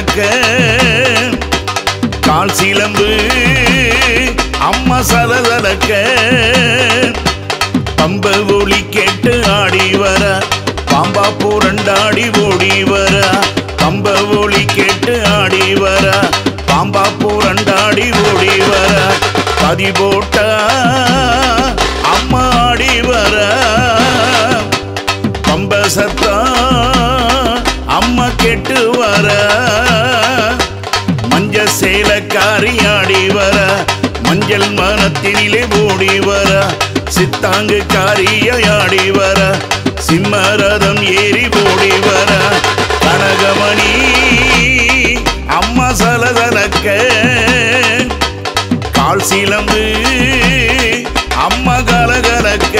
சலசலக்க கால் சிலம்பு அம்மா சலசலக்க பம்ப ஒளி கேட்டு ஆடி வர பாம்பா புரண்டாடி ஓடி வர பம்ப ஒளி கேட்டு ஆடி வர பாம்பா புரண்டாடி ஓடி வர பதி போட்டா அம்மா ஆடி வர பம்ப சத்தம் அம்மா கேட்டு வர மஞ்ச சேலக்காரி ஆடி வர மஞ்சள் மனத்தினிலே ஓடி வர சித்தாங்கு காரியாடி வர சிம்மரதம் ஏறி ஓடி வர கனகமணி அம்மா சலசலக்க கால் சிலம்பு அம்மா கலகலக்க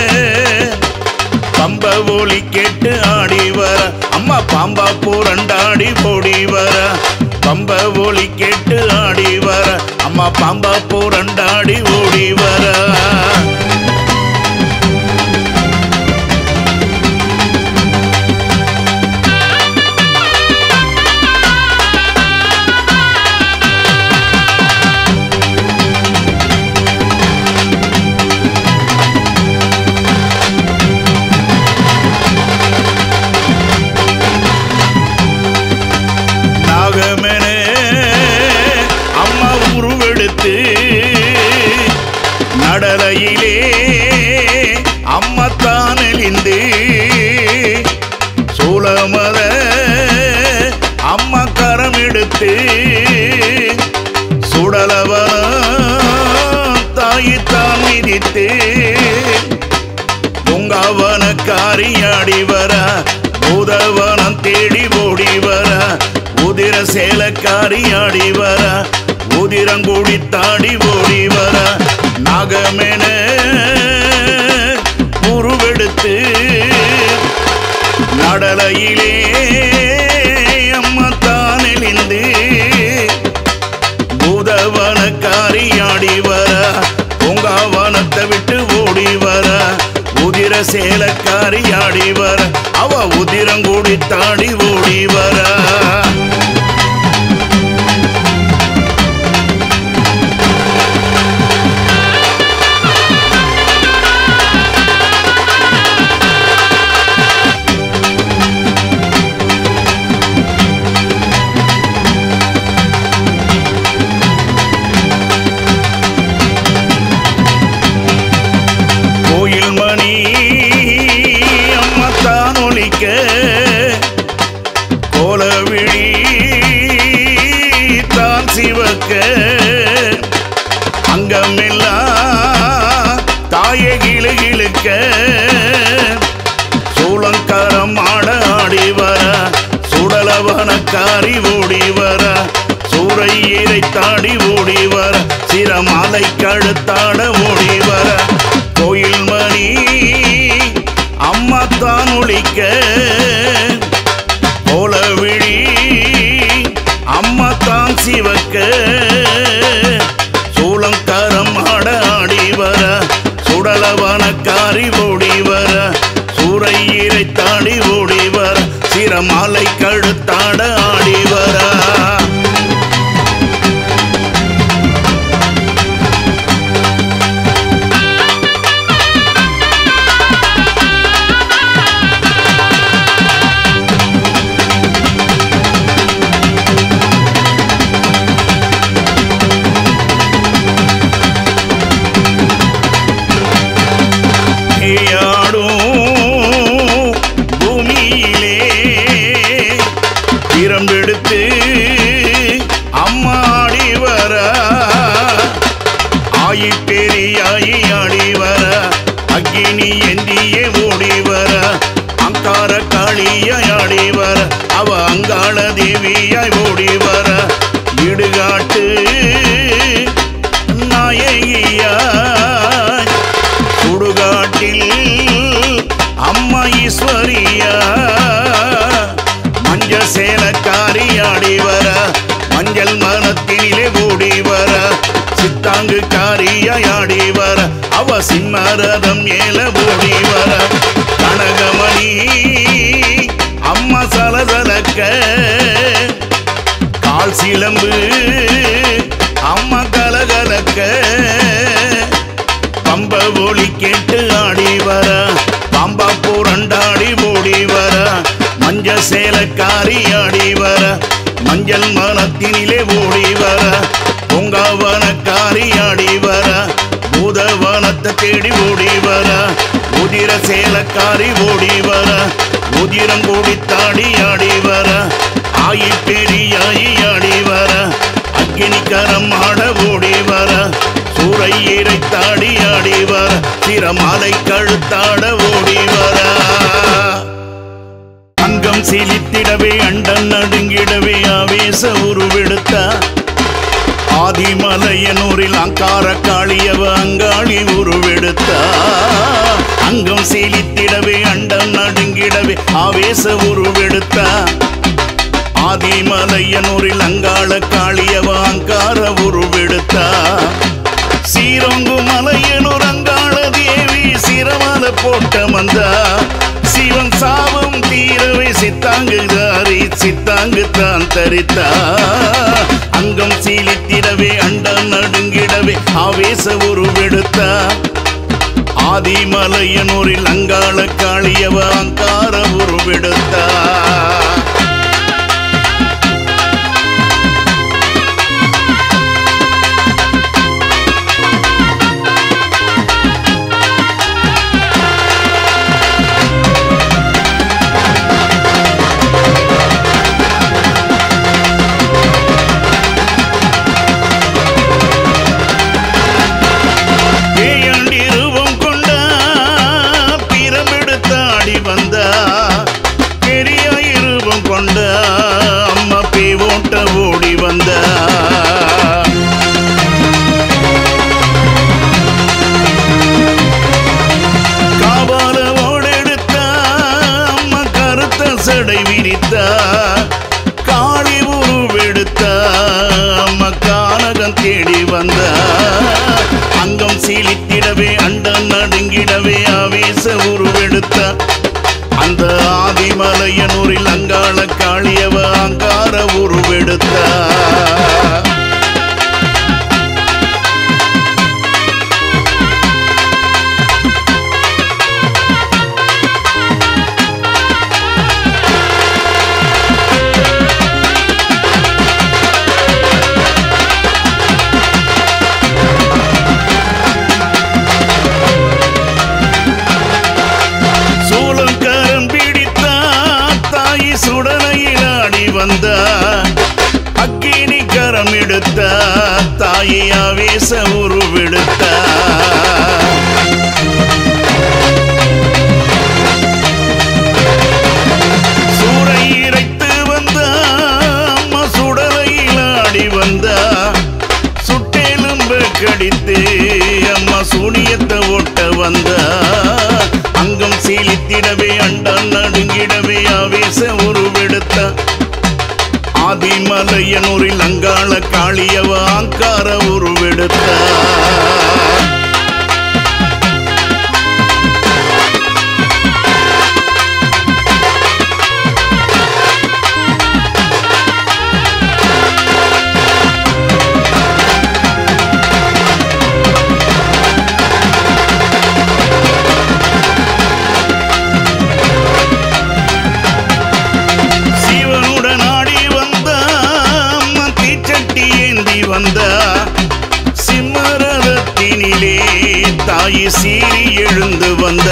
பம்ப ஒலி கேட்டு ஆடி வர அம்மா பாம்பா பூரண்டாடி போடி வர பம்ப ஒலி கேட்டு ஆடி வர அம்மா பாம்பா பூரண்டாடி ஓடி வர நாகமென அம்மா உருவெடுத்து நடலையிலே அம்மா தான் எழுந்து சூளமத அம்மா கரம் எடுத்து சுடலவன தாயி தான் மிதித்து பொங்கவன காரியாடி வர பூதவனம் தேடி ஓடி வர உதிர சேலக்காரியாடி வர உதிரங்குடி தாடி ஓடி வர நாகமென உருவெடுத்து நடலையிலே அம்மா தான் எழுந்து பூதவனக்காரியாடி வர பொங்காவனத்தை விட்டு ஓடி வர உதிர சேலக்காரியாடி வர அவ உதிரங்கூடி தாடி ஓடி வர கோயில் மணி அம்மா தான் ஒலிக்க கோலவிழி தான் சிவக்க அங்கமெல்லாம் தாயை கிளு கிழுக்க சூளங்கரம் ஆட ஆடி வர சுடலவனக்காரி ஓடி வர சூறை ஈரை தாடி ஓடி வர சிரமாலை கழுத்தாட ஓடி வர கோயில் மணி அம்மா தான் ஒழிக்க கோலவிழி அம்மா தான் சிவக்க சூளங்கரம் ஆட ஆடி வர சுடலவனக்காரி ஓடி வர சூறை ஈரை தாடி ஓடி வர சிரமாலை கழுத்தாட ஆடி வர ஆடும் பூமியிலே திறம்பெடுத்து அம்மாடி வர ஆயி பெரியாயி ஆடி வர அக்கினி எந்தியே ஓடி வர அங்கார காளியாய் ஆடி வர அவ அங்காள தேவியாய் ஓடி வர இடுகாட்டு நாயகியாய் சுடுகாட்டில் அம்மா ஈஸ்வரியா மஞ்ச சேலக்காரி ஆடி வர மஞ்சள் மனத்தினிலே ஓடி வர சித்தாங்கு காரியாய் ஆடி வர அவ சிம்மரதம் ஏல ஓடி வர கனகமணி அம்மா சலசலக்க கால் சிலம்பு அம்மா கலகலக்க பம்ப ஒளி கேட்டு ஆடி வர பாம்பா புரண்டாடி ஓடி வர மஞ்ச சேலக்காரி ஆடி வர மஞ்சள் மனத்தினிலே ஓடி வர பொங்காவனக்காரி ஆடி வர பூதவனத்தை தேடி ஓடி வர உதிர சேலக்காரி ஓடி வர உதிரம் கூடி தாடி ஆடி வர ஆயி பெரியாயி ஆடி வர அக்கினிக்கரம் ஆட ஓடி வர சூறை இறைத்தாடி ஆடி வர திறமாலை கழுத்தாட ஓடி வர அங்கம் சிலித்திடவே அண்டன் நடுங்கிடவே ஆவேச உருவெடுத்த ஆதிமலையனூரில் அங்கார காளியவ அங்காளி உருவெடுத்த அங்கம் சீலித்திடவே அண்டம் நடுங்கிடவே ஆவேச உருவெடுத்த ஆதிமலையனூரில் அங்காள காளியவ அங்கார உருவெடுத்த சீரொங்கு மலையனூர் அங்காள தேவி சிரமல போட்ட மந்தா சிவன் சாபம் தீரவே சித்தாங்கு தாரி சித்தாங்கு தான் தரித்தா அங்கம் சீலித்திடவே அண்டம் நடுங்கிடவே ஆவேச உருவெடுத்தா ஆதிமலையனூரில் அங்காள காளியவ அங்கார உருவெடுத்தா பேயண்டிருவம் கொண்ட பிரமெடுத்தாடி வந்த பெரிய இருவம் கொண்ட அம்மா பே ஓட்ட ஓடி வந்த காவால ஓடெடுத்த அம்மா கருத்த சடை விரித்த காளி உருவெடுத்த அம்மா கானகம் தேடி வந்த அங்கம் சீலித்திடவே அண்டம் நடுங்கிடவே ஆவேச உருவெடுத்த அந்த ஆதிமலையனூரில் அங்காள காளியவ அங்கார உருவெடுத்த சூலங்கரம் பிடித்த தாய் சுடலையில் ஆடி வந்த அக்கினி கரம் எடுத்த தாயை ஆவேச உருவெடுத்த சூறை இறைத்து வந்த அம்மா சுடலையில் ஆடி வந்த சுட்டெலும்பு கடித்து அம்மா சூனியத்தை ஒட்ட வந்த அங்கம் சீலித்திடவே அண்டம் நடுங்கிடவே ஆவேச உருவெடுத்த ஆதிமலையனூரில் அங்காள காளியவ அங்கார உருவெடுத்த சிவனுடன் ஆடி வந்த அம்மா தீச்சட்டி ஏந்தி வந்த சிம்மரதத்தினிலே தாய் சீறி எழுந்து வந்த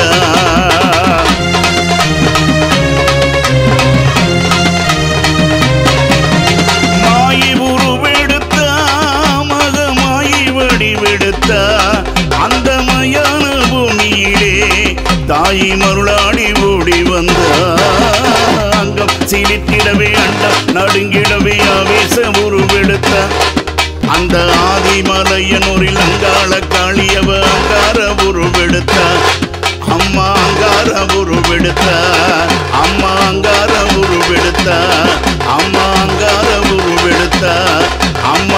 மாயி உருவெடுத்த மகமாயி வடிவெடுத்த அந்த மயான பூமியிலே தாய் மருளாடி ஓடி வந்த அங்கம் சிலித்திடவே அண்டம் நடுங்கிடவே ஆவேச உருவெடுத்த அந்த ஆதிமலையனூரில் அங்காள காளியவ அங்கார உருவெடுத்த அம்மா அங்கார உருவெடுத்த அம்மா அங்கார உருவெடுத்த அம்மா அங்கார உருவெடுத்த அம்மா